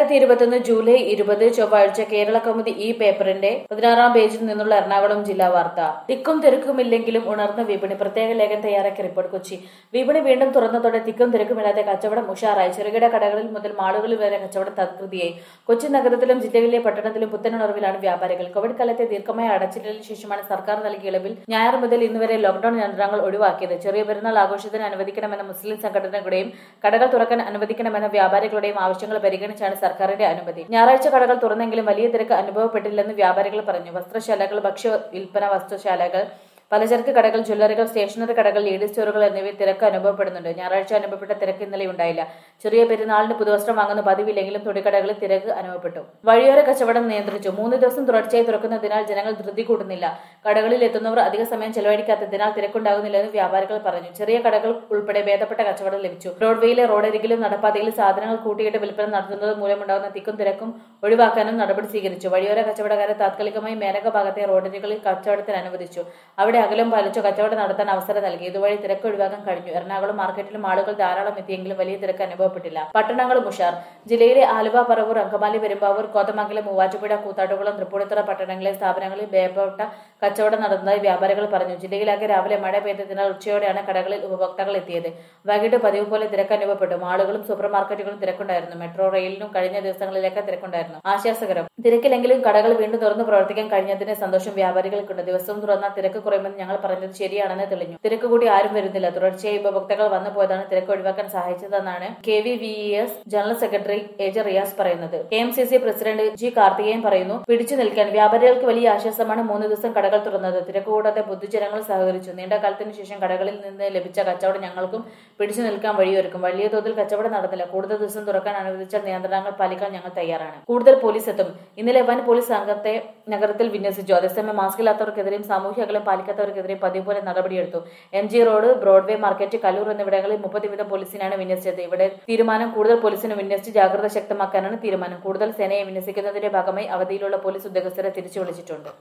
രണ്ടായിരത്തി ഇരുപത്തൊന്ന് ജൂലൈ ഇരുപത് ചൊവ്വാഴ്ച കേരള കൗമുദി ഈ പേപ്പറിന്റെ പതിനാറാം പേജിൽ നിന്നുള്ള എറണാകുളം ജില്ലാ വാർത്ത തിക്കും തിരക്കുമില്ലെങ്കിലും ഉണർന്ന വിപണി പ്രത്യേക ലേഖനം തയ്യാറാക്കിയ റിപ്പോർട്ട് കൊച്ചി വിപണി വീണ്ടും തുറന്നതോടെ തിക്കും തിരക്കുമില്ലാതെ കച്ചവടം ഉഷാറായി ചെറുകിട കടകളിൽ മുതൽ മാളുകളിൽ വരെ കച്ചവടം തകൃതിയായി കൊച്ചി നഗരത്തിലും ജില്ലയിലെ പട്ടണത്തിലും പുത്തനുണർവിലാണ് വ്യാപാരികൾ കോവിഡ് കാലത്തെ ദീർഘമായ അടച്ചിടലിന് ശേഷമാണ് സർക്കാർ നൽകിയ ഇളവിൽ ഞായർ മുതൽ ഇന്നുവരെ ലോക്ഡൌൺ നിയന്ത്രണങ്ങൾ ഒഴിവാക്കിയത് ചെറിയ പെരുന്നാൾ ആഘോഷത്തിന് അനുവദിക്കണമെന്ന മുസ്ലിം സംഘടനകളുടെയും കടകൾ തുറക്കാൻ അനുവദിക്കണമെന്ന വ്യാപാരികളുടെയും ആവശ്യങ്ങൾ പരിഗണിച്ചാണ് സർക്കാരിന്റെ അനുമതി ഞായറാഴ്ച കടകൾ തുറന്നെങ്കിലും വലിയ തിരക്ക് അനുഭവപ്പെട്ടില്ലെന്ന് വ്യാപാരികൾ പറഞ്ഞു വസ്ത്രശാലകൾ ഭക്ഷ്യ വിൽപ്പന വസ്ത്രശാലകൾ പലചരക്ക് കടകൾ ജ്വല്ലറികൾ സ്റ്റേഷനറി കടകൾ ലേഡീസ് സ്റ്റോറുകൾ എന്നിവയിൽ തിരക്ക് അനുഭവപ്പെടുന്നുണ്ട് ഞായറാഴ്ച അനുഭവപ്പെട്ട തിരക്ക് ഇന്നലെ ഉണ്ടായില്ല ചെറിയ പെരുന്നാളിന് പുതുവസ്ത്രം വാങ്ങുന്ന പതിവില്ലെങ്കിലും തുണിക്കടകളിൽ തിരക്ക് അനുഭവപ്പെട്ടു വഴിയോര കച്ചവടം നിയന്ത്രിച്ചു മൂന്ന് ദിവസം തുടർച്ചയായി തുറക്കുന്നതിനാൽ ജനങ്ങൾ ധൃതി കൂടുന്നില്ല കടകളിൽ എത്തുന്നവർ അധിക സമയം ചെലവഴിക്കാത്തതിനാൽ തിരക്കുണ്ടാകുന്നില്ലെന്ന് വ്യാപാരികൾ പറഞ്ഞു ചെറിയ കടകൾ ഉൾപ്പെടെ ഭേദപ്പെട്ട കച്ചവടം ലഭിച്ചു റോഡ്വേയിലെ റോഡരികിലും നടപ്പാതയിൽ സാധനങ്ങൾ കൂട്ടിയിട്ട് വിൽപ്പന നടത്തുന്നത് മൂലമുണ്ടാകുന്ന തിക്കും തിരക്കും ഒഴിവാക്കാനും നടപടി സ്വീകരിച്ചു വഴിയോര കച്ചവടക്കാരെ താത്കാലികമായി മേനക ഭാഗത്തെ റോഡരികളിൽ കച്ചവടത്തിന് അനുവദിച്ചു അവിടെ അകലം പാലിച്ചു കച്ചവടം നടത്താൻ അവസരം നൽകി ഇതുവഴി തിരക്ക് ഒഴിവാക്കാൻ കഴിഞ്ഞു എറണാകുളം മാർക്കറ്റിലും ആളുകൾ ധാരാളം എത്തിയെങ്കിലും വലിയ തിരക്ക് അനുഭവപ്പെട്ടില്ല പട്ടണങ്ങളും ഉഷാർ ജില്ലയിലെ ആലുവ പറവൂർ അങ്കമാലി പെരുമ്പാവൂർ കോതമംഗലം മൂവാറ്റുപുഴ കൂത്താട്ടുകുളം തൃപ്പൂണിത്തുറ പട്ടണങ്ങളിലെ സ്ഥാപനങ്ങളിൽ ഭേദപ്പെട്ട കച്ചവടം നടന്നതായി വ്യാപാരികൾ പറഞ്ഞു ജില്ലയിലാകെ രാവിലെ മഴ പെയ്തതിനാൽ ഉച്ചയോടെയാണ് കടകളിൽ ഉപഭോക്താക്കൾ എത്തിയത് വൈകിട്ട് പതിവ് പോലെ തിരക്ക് അനുഭവപ്പെട്ടു മാളുകളും സൂപ്പർ മാർക്കറ്റുകളും തിരക്കുണ്ടായിരുന്നു മെട്രോ റെയിലിനും കഴിഞ്ഞ ദിവസങ്ങളിലേക്ക് തിരക്കുണ്ടായിരുന്നു ആശ്വാസകരം തിരക്കിലെങ്കിലും കടകൾ വീണ്ടും തുറന്ന് പ്രവർത്തിക്കാൻ കഴിഞ്ഞതിന്റെ സന്തോഷം വ്യാപാരികൾക്കുണ്ട് ദിവസവും തുറന്നാൽ തിരക്ക് കുറയുമെന്ന് ഞങ്ങൾ പറഞ്ഞത് ശരിയാണെന്ന് തെളിഞ്ഞു തിരക്ക് കൂടി ആരും വരുന്നില്ല തുടർച്ചയായി ഉപഭോക്താക്കൾ വന്നു പോയതാണ് തിരക്ക് ഒഴിവാക്കാൻ സഹായിച്ചതെന്നാണ് K V V S general secretary A J Riyas പറയുന്നത് K M C C president G Karthikeyan പറയുന്നു പിടിച്ചു നിൽക്കാൻ വ്യാപാരികൾക്ക് വലിയ ആശ്വാസമാണ് മൂന്ന് ദിവസം കടകൾ തുറന്നത് തിരക്ക് കൂടാതെ പൊതുജനങ്ങൾ സഹകരിച്ചു നീണ്ട കാലത്തിന് ശേഷം കടകളിൽ നിന്ന് ലഭിച്ച കച്ചവടം ഞങ്ങൾക്കും പിടിച്ചു നിൽക്കാൻ വഴിയൊരുക്കും വലിയ തോതിൽ കച്ചവടം നടന്നില്ല കൂടുതൽ ദിവസം തുറക്കാൻ അനുവദിച്ച നിയന്ത്രണങ്ങൾ പാലിക്കാൻ ഞങ്ങൾ തയ്യാറാണ് കൂടുതൽ പോലീസ് എത്തും ഇന്നലെ വൻ പോലീസ് സംഘത്തെ നഗരത്തിൽ വിന്യസിച്ചു അതേസമയം മാസ്കില്ലാത്തവർക്കെതിരെയും സാമൂഹ്യ അകലം പാലിക്കാത്തവർക്കെതിരെ പതിവ് പോലെ നടപടിയെടുത്തു M G road Broadway market Kallur എന്നിവിടങ്ങളിൽ മുപ്പത് വീതം പോലീസിനാണ് വിന്യസിച്ചത് ഇവിടെ തീരുമാനം കൂടുതൽ പോലീസിനെ വിന്യസിച്ച് ജാഗ്രത ശക്തമാക്കാനാണ് തീരുമാനം കൂടുതൽ സേനയെ വിന്യസിക്കുന്നതിന്റെ ഭാഗമായി അവധിയിലുള്ള പോലീസ് ഉദ്യോഗസ്ഥരെ തിരിച്ചു വിളിച്ചിട്ടുണ്ട്